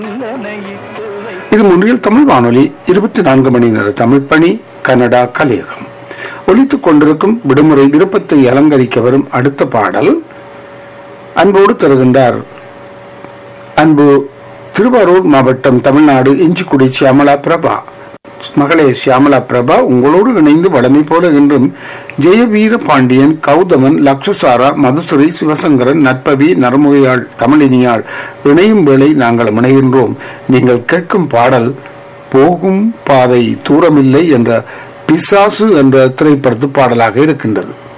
இது முன்றில் தமிழ் வானொலி இருபத்தி நான்கு மணி நேர தமிழ் பணி கனடா கலையகம் ஒலித்துக் கொண்டிருக்கும் விடுமுறை விருப்பத்தை அலங்கரிக்க வரும் அடுத்த பாடல் அன்போடு தருகின்றார் அன்பு திருவாரூர் மாவட்டம் தமிழ்நாடு இஞ்சிக்குடி சியாமலா பிரபா மகளே சியாமலா பிரபா உங்களோடு இணைந்து வளமை போல என்றும் ஜெயவீர பாண்டியன் கௌதமன் லக்ஷசாரா மதுசுரை சிவசங்கரன் நட்பவி நரமுகையாள் தமிழினியாள் இணையும் வேளை நாங்கள் இணைகின்றோம் நீங்கள் கேட்கும் பாடல் போகும் பாதை தூரமில்லை என்ற பிசாசு என்ற திரைப்படத்து பாடலாக இருக்கின்றது